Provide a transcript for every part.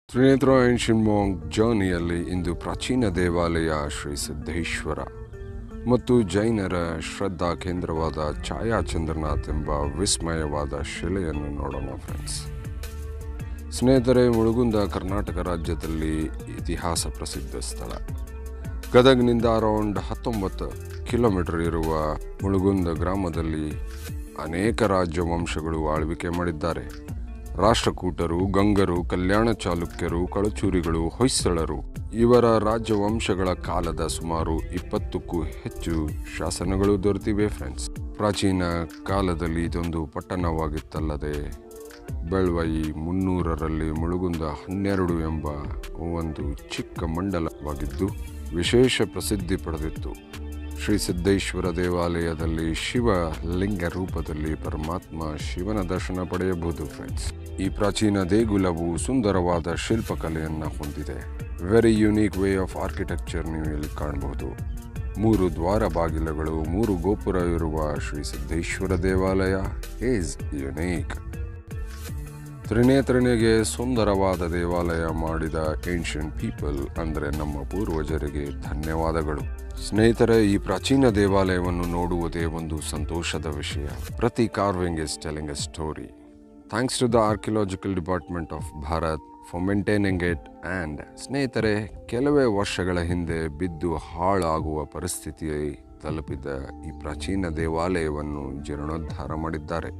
ತ್ರಿನೇತ್ರ Asian ಮಾಂಗ್ ಜರ್ನಿಯಲ್ಲಿ ಇಂದು ಪ್ರಾಚೀನ ದೇವಾಲಯ ಶ್ರೀ ಸಿದ್ದೇಶ್ವರ ಮತ್ತು ಜೈನರ ಶ್ರದ್ಧಾ ಕೇಂದ್ರವಾದ ಛಾಯಾಚಂದ್ರನಾಥ್ ಎಂಬ ವಿಸ್ಮಯವಾದ ಶಿಲೆಯನ್ನು ನೋಡೋಣ ಫ್ರೆಂಡ್ಸ್ ಸ್ನೇಹಿತರೆ ಮುಳುಗುಂದ ಕರ್ನಾಟಕ ರಾಜ್ಯದಲ್ಲಿ ಇತಿಹಾಸ ಪ್ರಸಿದ್ಧ ಸ್ಥಳ ಗದಗ್ನಿಂದ ಅರೌಂಡ್ ಹತ್ತೊಂಬತ್ತು ಕಿಲೋಮೀಟರ್ ಇರುವ ಮುಳುಗುಂದ ಗ್ರಾಮದಲ್ಲಿ ಅನೇಕ ರಾಜ್ಯ ವಂಶಗಳು ಆಳ್ವಿಕೆ ಮಾಡಿದ್ದಾರೆ ರಾಷ್ಟ್ರಕೂಟರು ಗಂಗರು ಕಲ್ಯಾಣ ಚಾಲುಕ್ಯರು ಕಳಚೂರಿಗಳು ಹೊಯ್ಸಳರು ಇವರ ರಾಜವಂಶಗಳ ಕಾಲದ ಸುಮಾರು ಇಪ್ಪತ್ತಕ್ಕೂ ಹೆಚ್ಚು ಶಾಸನಗಳು ದೊರೆತಿವೆ ಫ್ರೆಂಡ್ಸ್ ಪ್ರಾಚೀನ ಕಾಲದಲ್ಲಿ ಇದೊಂದು ಪಟ್ಟಣವಾಗಿತ್ತಲ್ಲದೆ ಬೆಳ್ವಯಿ ಮುನ್ನೂರರಲ್ಲಿ ಮುಳುಗುಂದ ಹನ್ನೆರಡು ಎಂಬ ಒಂದು ಚಿಕ್ಕ ಮಂಡಲವಾಗಿದ್ದು ವಿಶೇಷ ಪ್ರಸಿದ್ಧಿ ಪಡೆದಿತ್ತು ಶ್ರೀ ಸಿದ್ದೇಶ್ವರ ದೇವಾಲಯದಲ್ಲಿ ಶಿವ ಲಿಂಗ ರೂಪದಲ್ಲಿ ಪರಮಾತ್ಮ ಶಿವನ ದರ್ಶನ ಪಡೆಯಬಹುದು ಫ್ರೆಂಡ್ಸ್ ಈ ಪ್ರಾಚೀನ ದೇಗುಲವು ಸುಂದರವಾದ ಶಿಲ್ಪಕಲೆಯನ್ನು ಹೊಂದಿದೆ very unique way of architecture ನೀವು ಇಲ್ಲಿ ಕಾಣಬಹುದು ಮೂರು ದ್ವಾರ ಬಾಗಿಲುಗಳು ಮೂರು ಗೋಪುರ ಇರುವ ಶ್ರೀ ಸಿದ್ದೇಶ್ವರ ದೇವಾಲಯ ಈಸ್ ಯುನೀಕ್ ತ್ರಿನೇತ್ರನಿಗೆ ಸುಂದರವಾದ ದೇವಾಲಯ ಮಾಡಿದ ಏನ್ಷಿಯಂಟ್ ಪೀಪಲ್ ಅಂದರೆ ನಮ್ಮ ಪೂರ್ವಜರಿಗೆ ಧನ್ಯವಾದಗಳು ಸ್ನೇಹಿತರೆ ಈ ಪ್ರಾಚೀನ ದೇವಾಲಯವನ್ನು ನೋಡುವುದೇ ಒಂದು ಸಂತೋಷದ ವಿಷಯ ಪ್ರತಿ carving is telling a story thanks to the archaeological department of Bharat for maintaining it and ಸ್ನೇಹಿತರೆ ಕೆಲವೇ ವರ್ಷಗಳ ಹಿಂದೆ ಬಿದ್ದು ಹಾಳಾಗುವ ಪರಿಸ್ಥಿತಿ ತಲುಪಿದ ಈ ಪ್ರಾಚೀನ ದೇವಾಲಯವನ್ನು ಜೀರ್ಣೋದ್ಧಾರ ಮಾಡಿದ್ದಾರೆ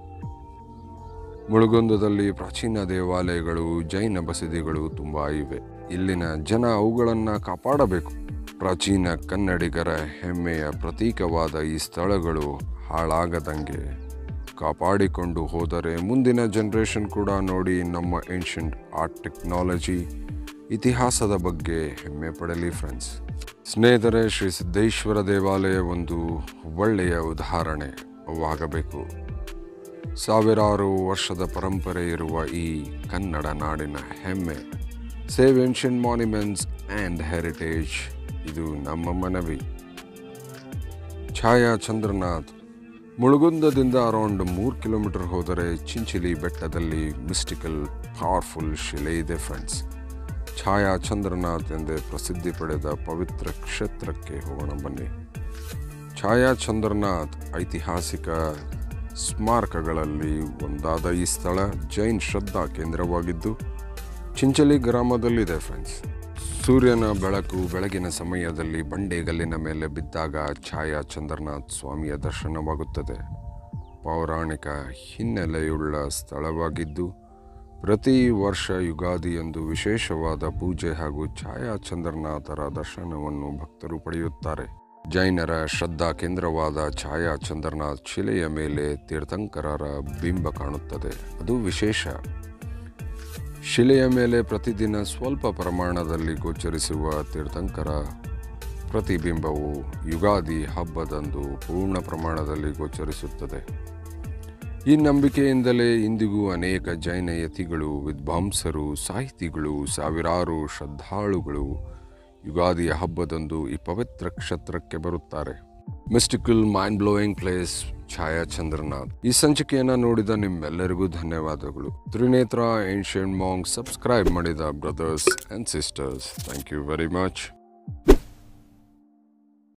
ಮುಳುಗುಂದದಲ್ಲಿ ಪ್ರಾಚೀನ ದೇವಾಲಯಗಳು ಜೈನ ಬಸದಿಗಳು ತುಂಬ ಇವೆ ಇಲ್ಲಿನ ಜನ ಅವುಗಳನ್ನು ಕಾಪಾಡಬೇಕು ಪ್ರಾಚೀನ ಕನ್ನಡಿಗರ ಹೆಮ್ಮೆಯ ಪ್ರತೀಕವಾದ ಈ ಸ್ಥಳಗಳು ಹಾಳಾಗದಂಗೆ ಕಾಪಾಡಿಕೊಂಡು ಹೋದರೆ ಮುಂದಿನ ಜನ್ರೇಷನ್ ಕೂಡ ನೋಡಿ ನಮ್ಮ ಏನ್ಷಂಟ್ ಆರ್ಟ್ ಟೆಕ್ನಾಲಜಿ ಇತಿಹಾಸದ ಬಗ್ಗೆ ಹೆಮ್ಮೆ ಪಡಲಿ ಫ್ರೆಂಡ್ಸ್ ಸ್ನೇಹಿತರೆ ಶ್ರೀ ಸಿದ್ದೇಶ್ವರ ದೇವಾಲಯ ಒಂದು ಒಳ್ಳೆಯ ಉದಾಹರಣೆ ಆಗಬೇಕು ಸಾವಿರಾರು ವರ್ಷದ ಪರಂಪರೆ ಇರುವ ಈ ಕನ್ನಡ ನಾಡಿನ ಹೆಮ್ಮೆ save ancient monuments and heritage ಇದು ನಮ್ಮ ಮನವಿ ಛಾಯಾ ಚಂದ್ರನಾಥ್ ಮುಳುಗುಂದದಿಂದ ಅರೌಂಡ್ ಮೂರು ಕಿಲೋಮೀಟರ್ ಹೋದರೆ ಚಿಂಚಿಲಿ ಬೆಟ್ಟದಲ್ಲಿ ಮಿಸ್ಟಿಕಲ್ ಪವರ್ಫುಲ್ ಶಿಲೆ ಇದೆ ಫ್ರೆಂಡ್ಸ್ ಛಾಯಾ ಚಂದ್ರನಾಥ್ ಎಂದೇ ಪ್ರಸಿದ್ಧಿ ಪಡೆದ ಪವಿತ್ರ ಕ್ಷೇತ್ರಕ್ಕೆ ಹೋಗೋಣ ಬನ್ನಿ ಛಾಯಾ ಚಂದ್ರನಾಥ್ ಐತಿಹಾಸಿಕ ಸ್ಮಾರಕಗಳಲ್ಲಿ ಒಂದಾದ ಈ ಸ್ಥಳ ಜೈನ್ ಶ್ರದ್ಧಾ ಕೇಂದ್ರವಾಗಿದ್ದು ಚಿಂಚಲಿ ಗ್ರಾಮದಲ್ಲಿದೆ ಫ್ರೆಂಡ್ಸ್ ಸೂರ್ಯನ ಬೆಳಕು ಬೆಳಗಿನ ಸಮಯದಲ್ಲಿ ಬಂಡೆಗಲ್ಲಿನ ಮೇಲೆ ಬಿದ್ದಾಗ ಛಾಯಾ ಚಂದ್ರನಾಥ್ ಸ್ವಾಮಿಯ ದರ್ಶನವಾಗುತ್ತದೆ ಪೌರಾಣಿಕ ಹಿನ್ನೆಲೆಯುಳ್ಳ ಸ್ಥಳವಾಗಿದ್ದು ಪ್ರತಿ ವರ್ಷ ಯುಗಾದಿಯಂದು ವಿಶೇಷವಾದ ಪೂಜೆ ಹಾಗೂ ಛಾಯಾ ಚಂದ್ರನಾಥರ ದರ್ಶನವನ್ನು ಭಕ್ತರು ಪಡೆಯುತ್ತಾರೆ ಜೈನರ ಶ್ರದ್ಧಾ ಕೇಂದ್ರವಾದ ಛಾಯಾ ಚಂದ್ರನಾಥ್ ಶಿಲೆಯ ಮೇಲೆ ತೀರ್ಥಂಕರರ ಬಿಂಬ ಕಾಣುತ್ತದೆ ಅದು ವಿಶೇಷ ಶಿಲೆಯ ಮೇಲೆ ಪ್ರತಿದಿನ ಸ್ವಲ್ಪ ಪ್ರಮಾಣದಲ್ಲಿ ಗೋಚರಿಸುವ ತೀರ್ಥಂಕರ ಪ್ರತಿಬಿಂಬವು ಯುಗಾದಿ ಹಬ್ಬದಂದು ಪೂರ್ಣ ಪ್ರಮಾಣದಲ್ಲಿ ಗೋಚರಿಸುತ್ತದೆ ಈ ನಂಬಿಕೆಯಿಂದಲೇ ಇಂದಿಗೂ ಅನೇಕ ಜೈನ ಯತಿಗಳು ವಿದ್ವಾಂಸರು ಸಾಹಿತಿಗಳು ಸಾವಿರಾರು ಶ್ರದ್ಧಾಳುಗಳು ಯುಗಾದಿಯ ಹಬ್ಬದಂದು ಈ ಪವಿತ್ರ ಕ್ಷೇತ್ರಕ್ಕೆ ಬರುತ್ತಾರೆ mystical mind blowing place Chhaya Chandranath ಈ ಸಂಚಿಕೆಯನ್ನು ನೋಡಿದ ನಿಮ್ಮೆಲ್ಲರಿಗೂ ಧನ್ಯವಾದಗಳು ತ್ರಿನೇತ್ರ ಏನ್ಷಿಯಂಟ್ ಮಾಂಗ್ ಸಬ್ಸ್ಕ್ರೈಬ್ ಮಾಡಿದ brothers and sisters thank you very much